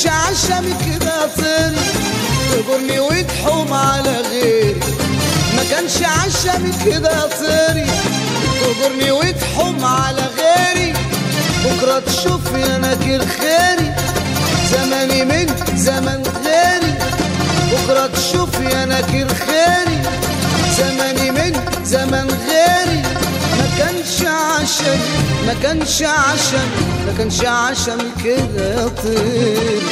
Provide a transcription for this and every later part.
كانش عشمي كده طير تغرني وتحوم على غيري ما كانش عشمي كده طيري تغرني وتحوم على غيري بكرة تشوف يا ناكر خيري زماني من زمن غيري بكرة تشوف يا ناكر خيري زماني من زمن غيري ما كانش عشم ما كانش عشم ما كانش عشم كده طير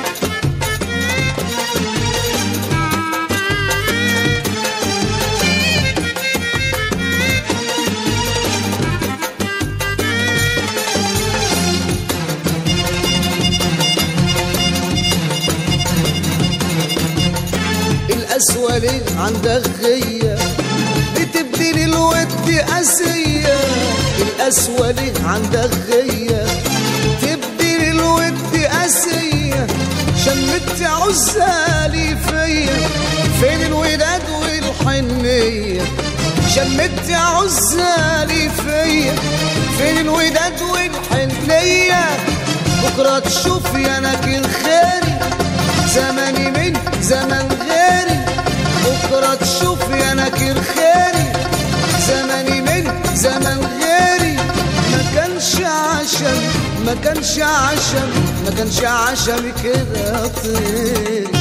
القسوة ليه عندك غية بتبدل الود قاسية القسوة ليه عندك غية تبدل الود قاسية شمت عزالي فيا فين الوداد والحنية شمت عزالي فيا فين الوداد والحنية بكرة تشوف يا ناكل خيري زماني من زمن غيري بكرة تشوف يا ناكر خيري زماني من زمن غيري ما كانش عشم ما كانش عشم ما كانش عشم كده طير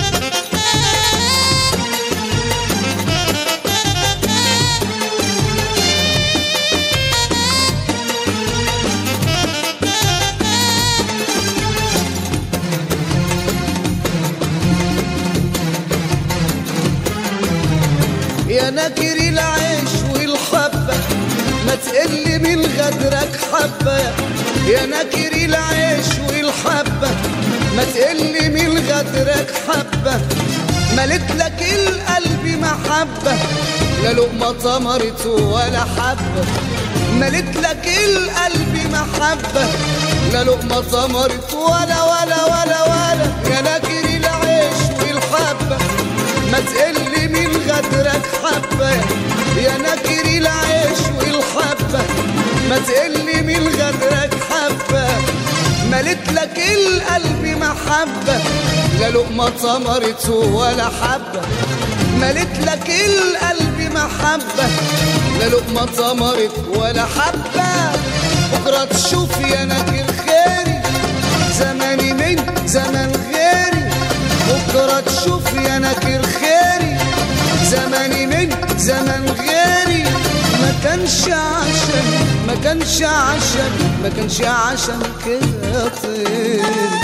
يا ناكر العيش والحبة ما تقل من غدرك حبة يا ناكر العيش والحبة ما تقل من غدرك حبة ملت لك القلب محبة لا لقمة طمرت ولا حبة ملت لك القلب محبة لا لقمة طمرت ولا ولا ولا ولا يا ناكر العيش والحبة ما تقل من غدرك حبة يا ناكر العيش والحبة ما تقل من غدرك حبة ملت لك القلب محبة لا لقمة طمرت ولا حبة ملت لك القلب محبة لا لقمة طمرت ولا حبة بكرة تشوف يا ناكر خيري زماني من زمن غيري بكرة تشوف يا ناكر خيري زماني من زمن غيري ما كانش عشم ما كانش عشم ما كانش عشم كده طير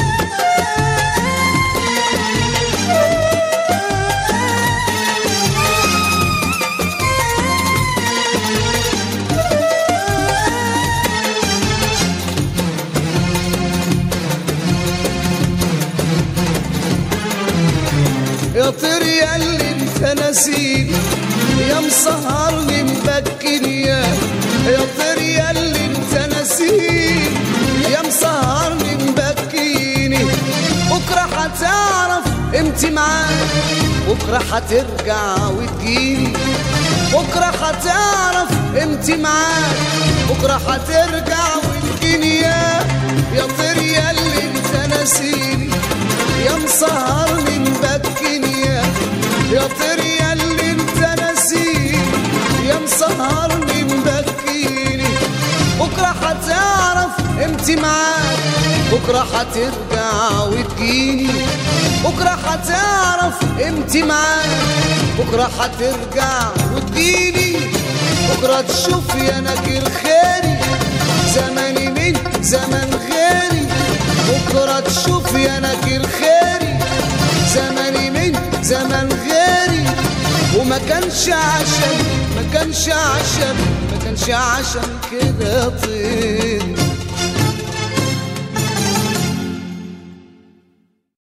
يا طير يا اللي انت نسيني يا مسهرني مبكني يا يا طير يا اللي انت نسيني يا مسهرني مبكيني بكره هتعرف امتى معاك بكره هترجع وتجيني بكره هتعرف امتى معاك بكره هترجع وتجيني يا يا طير يا اللي انت نسيني يا مسهرني مبكني يا يا طير يا اللي انت نسيني يا مسهرني مبكيني بكره هتعرف امتى معاك بكره هترجع وتجيني بكره هتعرف امتى معاك بكره هترجع وتجيني بكره تشوف يا ناكر خيري زماني من زمن غيري بكرة تشوف يا ناكر خيري زماني من زمن غيري وما كانش عشم ما كانش عشم ما كانش عشم كده طير